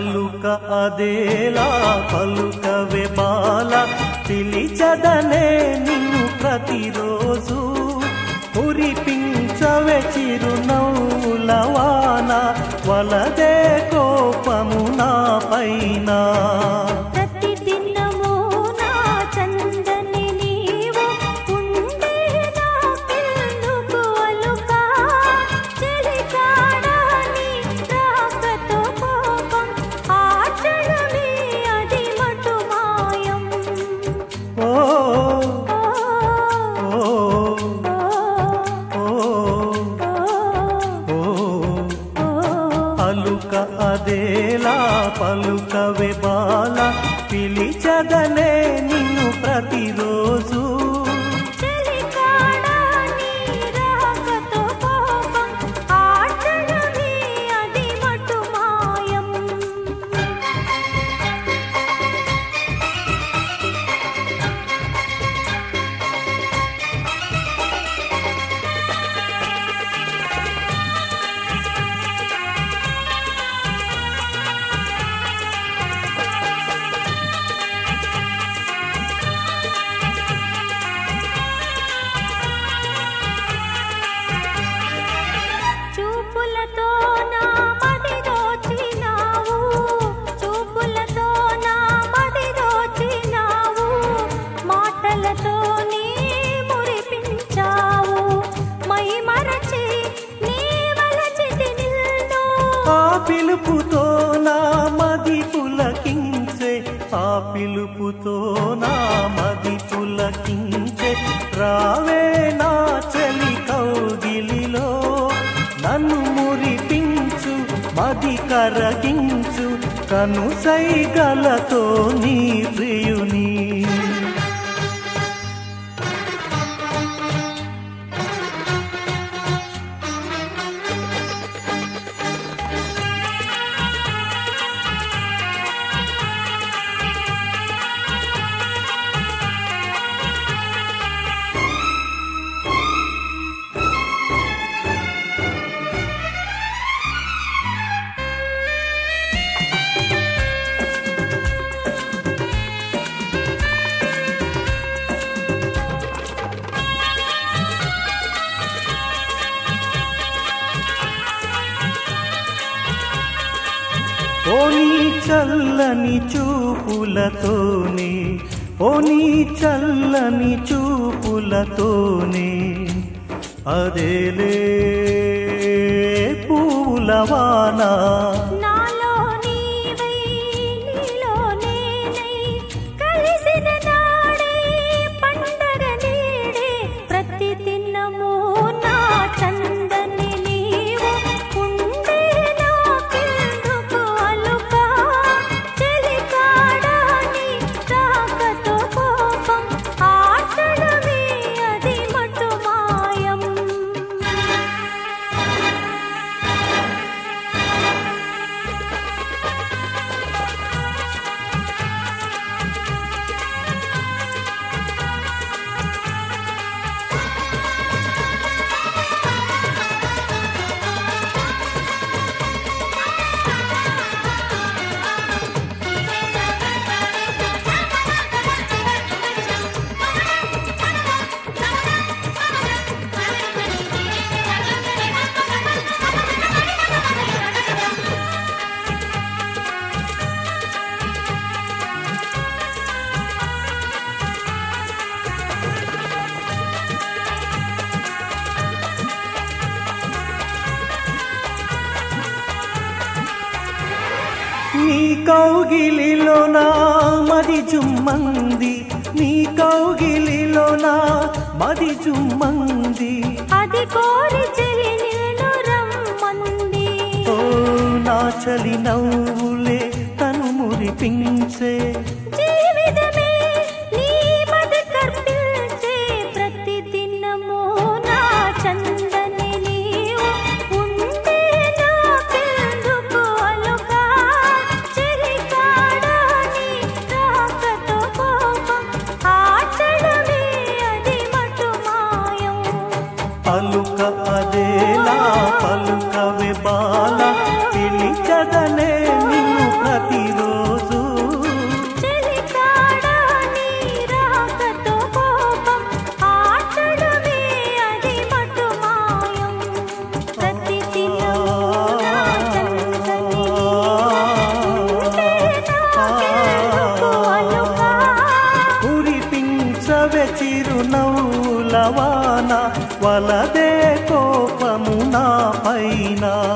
అలుక అదేలా పలుకవే బాల పిలిచదనే నిన్ను ప్రతిరోజు కురిపించవే చిరునవ్వుల వాన వలదే కోపము నా పైన ప్రతి దినము నా చందని నీవు ఉండే నాకెందుకు అలుక చెలికాడని రాకతో కోపం ఆ క్షణమే అది మటు మాయం ఓ ఓ, ఓ ఓ, ఓ ఓ, అలుక అదేలా పలుకవే బాల పిలిచదనే నిన్ను ప్రతిరోజు చెలికాడని రాకతో కోపం ఆ క్షణమే అది మటు మాయం చూపులతో నా మది దోచినావు చూపులతో నా మది దోచినావు మాటలతో నీ మురిపించావు మై మరచి నీ వలచితి నిన్ను ఆ పిలుపుతో నా మది పులకించే ఆ పిలుపుతో నా మది పులకించే రావే నా చలి కౌగిలిలో నన్ను మురిపించు మది కరగించు కనుసైగలతో నీ ప్రియుని ఓ నీ చల్లని చూపులతోనే ఓ నీ చల్లని చూపులతోనే అదేలే పూలవానా నాలో నీవై నీలో నేనై కలిసిన నాడే పండగ నీడే ప్రతి దినము నా చందని నీవు ఉండే నాకెందుకు అలుక చెలికాడని రాకతో కోపం ఆ క్షణమే అది మటు మాయం నీ కౌగిలిలో నా మది జుమ్మంది నీ కౌగిలిలో నా మది జుమ్మంది అది కోరి చెలి నిన్ను రమ్మంది ఓ నా చలి నవ్వులే తను మురిపించే జీవితమే నీ మద కర్పిల్చే ప్రతి దినము నా చందని నీవు ఉండే నాకెందుకు అలుక చెలికాడని రాకతో కోపం ఆ క్షణమే అది మటు మాయం పలుక అదేలా పలుకవే బాల పిలిచదనే నిన్ను ప్రతి వలదే కోపము నా పైన